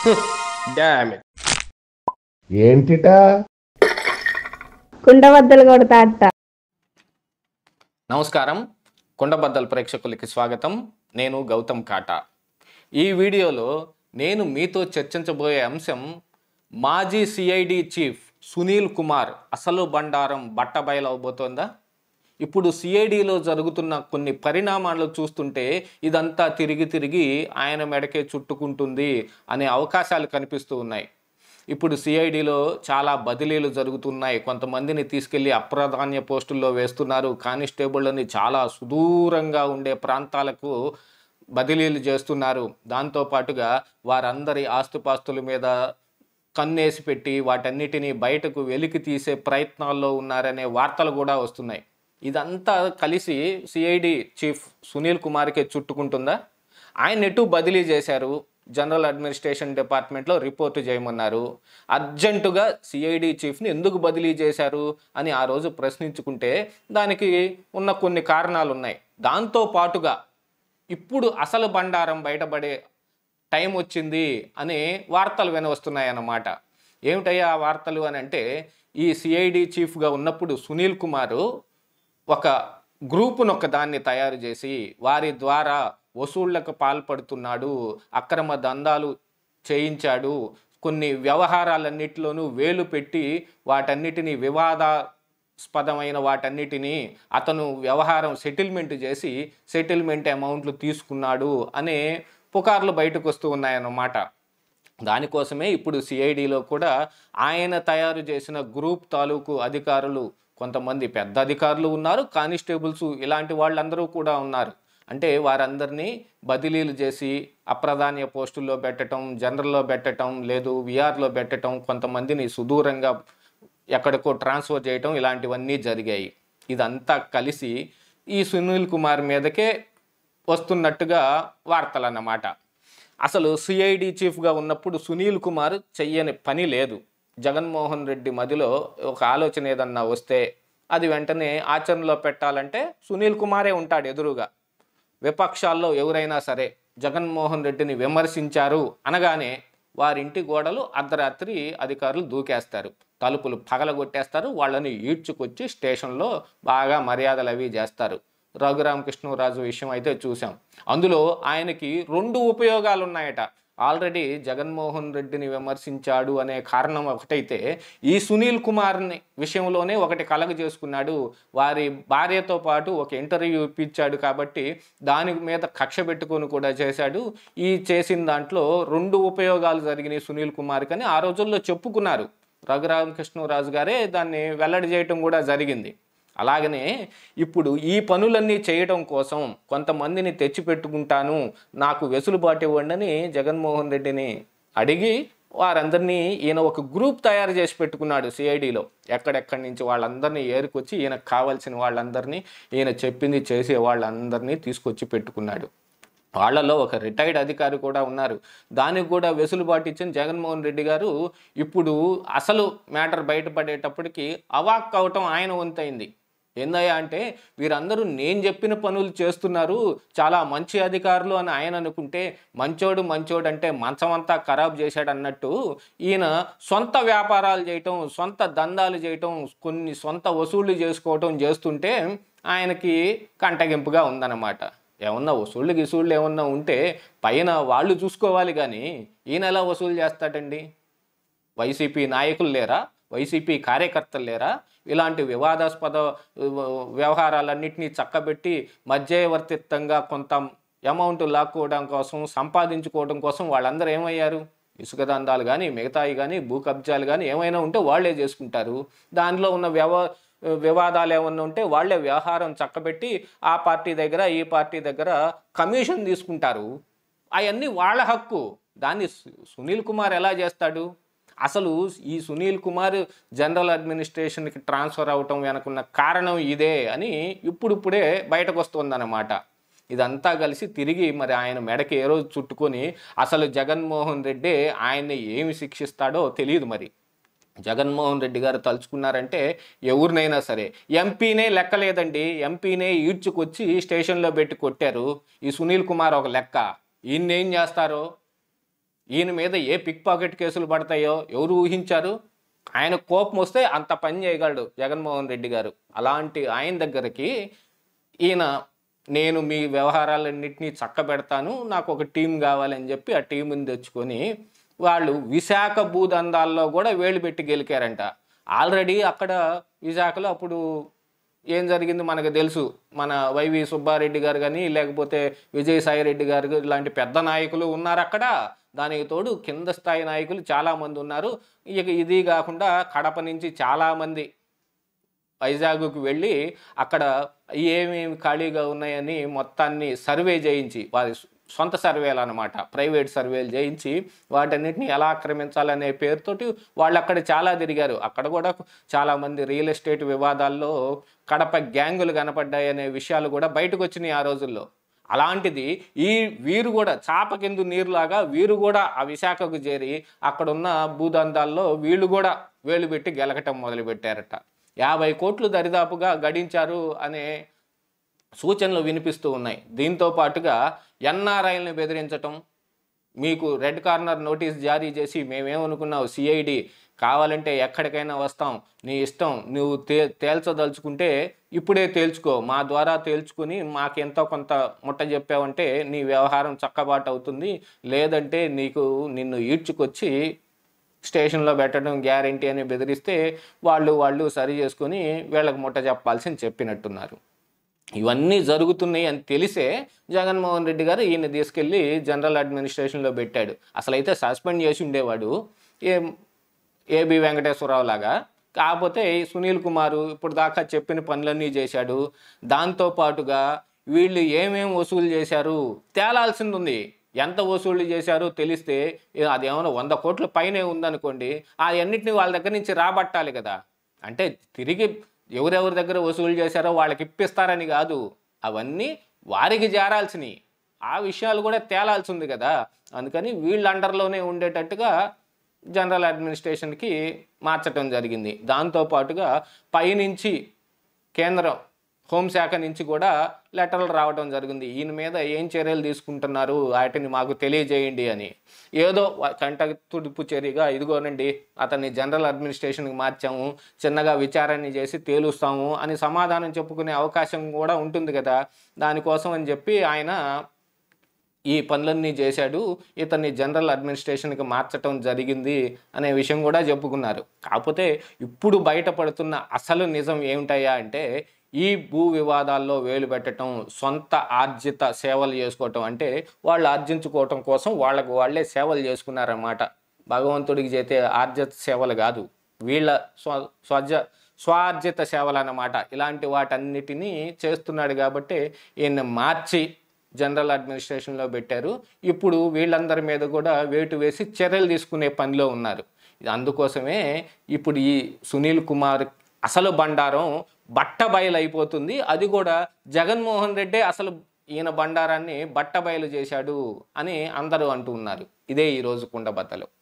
dam ఏంటిటా కుండబద్దలు కొడతా అట్ట నమస్కారం కొండబద్దల ప్రేక్షకులకి స్వాగతం నేను గౌతమ్ కాటా ఈ వీడియోలో నేను మీతో చర్చించబోయే అంశం మాజీ సిఐడి చీఫ్ సునీల్ కుమార్ అసలు బండారం బట్టబయలవబోతోందా ఇప్పుడు సిఐడిలో జరుగుతున్న కొన్ని పరిణామాలు చూస్తుంటే ఇదంతా తిరిగి తిరిగి ఆయన మెడకే చుట్టుకుంటుంది అనే అవకాశాలు కనిపిస్తూ ఉన్నాయి ఇప్పుడు సిఐడిలో చాలా బదిలీలు జరుగుతున్నాయి కొంతమందిని తీసుకెళ్లి అప్రాధాన్య పోస్టుల్లో వేస్తున్నారు కానిస్టేబుళ్ళని చాలా సుదూరంగా ఉండే ప్రాంతాలకు బదిలీలు చేస్తున్నారు దాంతోపాటుగా వారందరి ఆస్తుపాస్తుల మీద కన్నేసి పెట్టి వాటన్నిటినీ బయటకు వెలికి తీసే ప్రయత్నాల్లో ఉన్నారనే వార్తలు కూడా వస్తున్నాయి ఇదంతా కలిసి సిఐడి చీఫ్ సునీల్ కుమార్కే చుట్టుకుంటుందా ఆయన ఎటు బదిలీ చేశారు జనరల్ అడ్మినిస్ట్రేషన్ డిపార్ట్మెంట్లో రిపోర్టు చేయమన్నారు అర్జెంటుగా సిఐడి చీఫ్ని ఎందుకు బదిలీ చేశారు అని ఆ రోజు ప్రశ్నించుకుంటే దానికి ఉన్న కొన్ని కారణాలు ఉన్నాయి దాంతో పాటుగా ఇప్పుడు అసలు బండారం బయటపడే టైం వచ్చింది అని వార్తలు వినవస్తున్నాయి అన్నమాట ఏమిటయ్యా ఆ వార్తలు అని అంటే ఈ సిఐడి చీఫ్గా ఉన్నప్పుడు సునీల్ కుమారు ఒక గ్రూపును ఒక దాన్ని తయారు చేసి వారి ద్వారా వసూళ్లకు పాల్పడుతున్నాడు అక్రమ దందాలు చేయించాడు కొన్ని వ్యవహారాలన్నిటిలోనూ వేలు పెట్టి వాటన్నిటిని వివాదాస్పదమైన వాటన్నిటిని అతను వ్యవహారం సెటిల్మెంట్ చేసి సెటిల్మెంట్ అమౌంట్లు తీసుకున్నాడు అనే పుకార్లు బయటకు వస్తూ ఉన్నాయన్నమాట దానికోసమే ఇప్పుడు సిఐడిలో కూడా ఆయన తయారు చేసిన గ్రూప్ తాలూకు అధికారులు కొంతమంది పెద్ద అధికారులు ఉన్నారు కానిస్టేబుల్స్ ఇలాంటి వాళ్ళందరూ కూడా ఉన్నారు అంటే వారందరినీ బదిలీలు చేసి అప్రధాన్య పోస్టుల్లో పెట్టడం జనరల్లో పెట్టడం లేదు విఆర్లో పెట్టడం కొంతమందిని సుదూరంగా ఎక్కడికో ట్రాన్స్ఫర్ చేయటం ఇలాంటివన్నీ జరిగాయి ఇదంతా కలిసి ఈ సునీల్ కుమార్ మీదకే వస్తున్నట్టుగా వార్తలు అన్నమాట అసలు సిఐడి చీఫ్గా ఉన్నప్పుడు సునీల్ కుమార్ చెయ్యని పని లేదు జగన్మోహన్ రెడ్డి మదిలో ఒక ఆలోచన ఏదన్నా వస్తే అది వెంటనే ఆచరణలో పెట్టాలంటే సునీల్ కుమారే ఉంటాడు ఎదురుగా విపక్షాల్లో ఎవరైనా సరే జగన్మోహన్ రెడ్డిని విమర్శించారు అనగానే వారింటి గోడలు అర్ధరాత్రి అధికారులు దూకేస్తారు తలుపులు పగలగొట్టేస్తారు వాళ్ళని ఈడ్చుకొచ్చి స్టేషన్లో బాగా మర్యాదలు అవి చేస్తారు రఘురామకృష్ణరాజు విషయం అయితే చూసాం అందులో ఆయనకి రెండు ఉపయోగాలు ఉన్నాయట ఆల్రెడీ జగన్మోహన్ రెడ్డిని విమర్శించాడు అనే కారణం ఒకటైతే ఈ సునీల్ కుమార్ని విషయంలోనే ఒకటి కలగ చేసుకున్నాడు వారి భార్యతో పాటు ఒక ఇంటర్వ్యూ ఇప్పించాడు కాబట్టి దాని మీద కక్ష పెట్టుకొని కూడా చేశాడు ఈ చేసిన దాంట్లో రెండు ఉపయోగాలు జరిగినాయి సునీల్ కుమార్ అని ఆ రోజుల్లో చెప్పుకున్నారు రఘురామకృష్ణరాజు గారే దాన్ని వెల్లడి చేయటం కూడా జరిగింది అలాగనే ఇప్పుడు ఈ పనులన్నీ చేయడం కోసం కొంతమందిని తెచ్చిపెట్టుకుంటాను నాకు వెసులుబాటు ఇవ్వండి అని జగన్మోహన్ రెడ్డిని అడిగి వారందరినీ ఈయన ఒక గ్రూప్ తయారు చేసి పెట్టుకున్నాడు సిఐడిలో ఎక్కడెక్కడి నుంచి వాళ్ళందరినీ ఏరుకొచ్చి ఈయనకు కావాల్సిన వాళ్ళందరినీ ఈయన చెప్పింది చేసే వాళ్ళందరినీ తీసుకొచ్చి పెట్టుకున్నాడు వాళ్ళలో ఒక రిటైర్డ్ అధికారి కూడా ఉన్నారు దానికి కూడా వెసులుబాటు ఇచ్చిన జగన్మోహన్ రెడ్డి గారు ఇప్పుడు అసలు మ్యాటర్ బయటపడేటప్పటికి అవాక్ అవటం ఆయన వంతైంది ఏందయ్యా అంటే వీరందరూ నేను చెప్పిన పనులు చేస్తున్నారు చాలా మంచి అధికారులు అని ఆయన అనుకుంటే మంచోడు మంచోడు అంటే మంచమంతా ఖరాబ్ చేశాడు అన్నట్టు ఈయన సొంత వ్యాపారాలు చేయటం సొంత దందాలు చేయటం కొన్ని సొంత వసూళ్లు చేసుకోవటం చేస్తుంటే ఆయనకి కంటగింపుగా ఉందన్నమాట ఏమన్నా వసూళ్ళు గిసూళ్ళు ఏమన్నా ఉంటే పైన వాళ్ళు చూసుకోవాలి కానీ ఈయన ఎలా వసూలు చేస్తాడండి వైసీపీ నాయకులు లేరా వైసీపీ కార్యకర్తలు లేరా ఇలాంటి వివాదాస్పద వ్యవహారాలన్నింటినీ చక్కబెట్టి మధ్యవర్తిత్వంగా కొంత అమౌంట్ లాక్కోవడం కోసం సంపాదించుకోవడం కోసం వాళ్ళందరూ ఏమయ్యారు ఇసుక దందాలు కానీ మిగతాయి కానీ భూ కబ్జాలు కానీ ఏమైనా ఉంటే వాళ్ళే చేసుకుంటారు దానిలో ఉన్న వ్యవ వివాదాలు ఏమన్నా ఉంటే వాళ్ళే వ్యవహారం చక్కబెట్టి ఆ పార్టీ దగ్గర ఈ పార్టీ దగ్గర కమిషన్ తీసుకుంటారు అవన్నీ వాళ్ళ హక్కు దాన్ని సు- సునీల్ కుమార్ ఎలా చేస్తాడు అసలు ఈ సునీల్ కుమార్ జనరల్ అడ్మినిస్ట్రేషన్కి ట్రాన్స్ఫర్ అవటం వెనకున్న కారణం ఇదే అని ఇప్పుడిప్పుడే బయటకు వస్తుందన్నమాట ఇదంతా కలిసి తిరిగి మరి ఆయన మెడకి ఏ రోజు చుట్టుకొని అసలు జగన్మోహన్ రెడ్డి ఆయన్ని ఏమి శిక్షిస్తాడో తెలియదు మరి జగన్మోహన్ రెడ్డి గారు తలుచుకున్నారంటే ఎవరినైనా సరే ఎంపీనే లెక్కలేదండి ఎంపీనే ఈడ్చుకొచ్చి స్టేషన్లో పెట్టి కొట్టారు ఈ సునీల్ కుమార్ ఒక లెక్క ఈయన్నేం చేస్తారో ఈయన మీద ఏ పిక్ పాకెట్ కేసులు పడతాయో ఎవరు ఊహించారు ఆయన కోపం వస్తే అంత పని చేయగలడు జగన్మోహన్ రెడ్డి గారు అలాంటి ఆయన దగ్గరికి ఈయన నేను మీ వ్యవహారాలన్నింటినీ చక్కబెడతాను నాకు ఒక టీం కావాలని చెప్పి ఆ టీంని తెచ్చుకొని వాళ్ళు విశాఖ భూదందాల్లో కూడా వేలు పెట్టి గెలికారంట ఆల్రెడీ అక్కడ విశాఖలో అప్పుడు ఏం జరిగింది మనకు తెలుసు మన వైవి సుబ్బారెడ్డి గారు కానీ లేకపోతే విజయసాయి రెడ్డి గారు ఇలాంటి పెద్ద నాయకులు ఉన్నారు అక్కడ దానికి తోడు కింద స్థాయి నాయకులు చాలామంది ఉన్నారు ఇక ఇది కాకుండా కడప నుంచి చాలామంది వైజాగ్కు వెళ్ళి అక్కడ ఏమేమి ఖాళీగా ఉన్నాయని మొత్తాన్ని సర్వే చేయించి వారి సొంత సర్వేలు అనమాట ప్రైవేట్ సర్వేలు చేయించి వాటన్నిటిని ఎలా ఆక్రమించాలనే పేరుతోటి వాళ్ళు అక్కడ చాలా తిరిగారు అక్కడ కూడా చాలామంది రియల్ ఎస్టేట్ వివాదాల్లో కడప గ్యాంగులు కనపడ్డాయి అనే విషయాలు కూడా బయటకు వచ్చినాయి ఆ రోజుల్లో అలాంటిది ఈ వీరు కూడా చాప కింద నీరులాగా వీరు కూడా ఆ విశాఖకు చేరి అక్కడున్న భూదందాల్లో వీళ్ళు కూడా వేలు పెట్టి గెలకటం మొదలుపెట్టారట యాభై కోట్లు దరిదాపుగా గడించారు అనే సూచనలు వినిపిస్తూ ఉన్నాయి దీంతో పాటుగా ఎన్ఆర్ఐల్ని బెదిరించటం మీకు రెడ్ కార్నర్ నోటీస్ జారీ చేసి మేమేమనుకున్నావు సిఐడి కావాలంటే ఎక్కడికైనా వస్తాం నీ ఇష్టం నువ్వు తే తేల్చదలుచుకుంటే ఇప్పుడే తేల్చుకో మా ద్వారా తేల్చుకుని మాకెంతో కొంత ముట్ట చెప్పావంటే నీ వ్యవహారం చక్కబాటు అవుతుంది లేదంటే నీకు నిన్ను ఈడ్చుకొచ్చి స్టేషన్లో పెట్టడం గ్యారంటీ అని బెదిరిస్తే వాళ్ళు వాళ్ళు సరి చేసుకొని వీళ్ళకి ముట్ట చెప్పాల్సింది చెప్పినట్టున్నారు ఇవన్నీ జరుగుతున్నాయి అని తెలిసే జగన్మోహన్ రెడ్డి గారు ఈయన తీసుకెళ్ళి జనరల్ అడ్మినిస్ట్రేషన్లో పెట్టాడు అసలు అయితే సస్పెండ్ చేసి ఉండేవాడు ఏ ఏబి వెంకటేశ్వరరావు లాగా కాకపోతే ఈ సునీల్ కుమారు ఇప్పుడు దాకా చెప్పిన పనులన్నీ చేశాడు దాంతో పాటుగా వీళ్ళు ఏమేం వసూలు చేశారు తేలాల్సింది ఉంది ఎంత వసూలు చేశారో తెలిస్తే ఏ, అదేమన్నా వంద కోట్ల పైనే ఉందనుకోండి ఆ అన్నిటిని వాళ్ళ దగ్గర నుంచి రాబట్టాలి కదా అంటే తిరిగి ఎవరెవరి దగ్గర వసూలు చేశారో వాళ్ళకి ఇప్పిస్తారని కాదు అవన్నీ వారికి చేరాల్సినవి ఆ విషయాలు కూడా తేలాల్సి ఉంది కదా అందుకని వీళ్ళ అండర్లోనే ఉండేటట్టుగా జనరల్ అడ్మినిస్ట్రేషన్కి మార్చడం జరిగింది దాంతోపాటుగా పైనుంచి కేంద్రం హోంశాఖ నుంచి కూడా లెటర్లు రావడం జరిగింది ఈయన మీద ఏం చర్యలు తీసుకుంటున్నారు వాటిని మాకు తెలియజేయండి అని ఏదో వా- కంట తుడుపు చర్యగా ఇదిగోనండి అతన్ని జనరల్ అడ్మినిస్ట్రేషన్కి మార్చాము చిన్నగా విచారణ చేసి తేలుస్తాము అని సమాధానం చెప్పుకునే అవకాశం కూడా ఉంటుంది కదా దానికోసం అని చెప్పి ఆయన ఈ పనులన్నీ చేశాడు ఇతన్ని జనరల్ అడ్మినిస్ట్రేషన్కి మార్చటం జరిగింది అనే విషయం కూడా చెప్పుకున్నారు కాకపోతే ఇప్పుడు బయటపడుతున్న అసలు నిజం ఏమిటయ్యా అంటే ఈ భూ వివాదాల్లో వేలు పెట్టడం సొంత ఆర్జిత సేవలు చేసుకోవటం అంటే వాళ్ళు ఆర్జించుకోవటం కోసం వాళ్ళకు వాళ్ళే సేవలు చేసుకున్నారన్నమాట భగవంతుడికి చేసే ఆర్జిత సేవలు కాదు వీళ్ళ స్వ స్వజ స్వార్జిత సేవలు అన్నమాట ఇలాంటి వాటన్నిటినీ చేస్తున్నాడు కాబట్టి ఈయన మార్చి జనరల్ అడ్మినిస్ట్రేషన్లో పెట్టారు ఇప్పుడు వీళ్ళందరి మీద కూడా వేటు వేసి చర్యలు తీసుకునే పనిలో ఉన్నారు ఇది అందుకోసమే ఇప్పుడు ఈ సునీల్ కుమార్ అసలు బండారం బట్ట బయలు అయిపోతుంది అది కూడా జగన్మోహన్ రెడ్డే అసలు ఈయన బండారాన్ని బట్ట బయలు చేశాడు అని అందరూ అంటూ ఉన్నారు ఇదే ఈరోజు కుండబద్దలు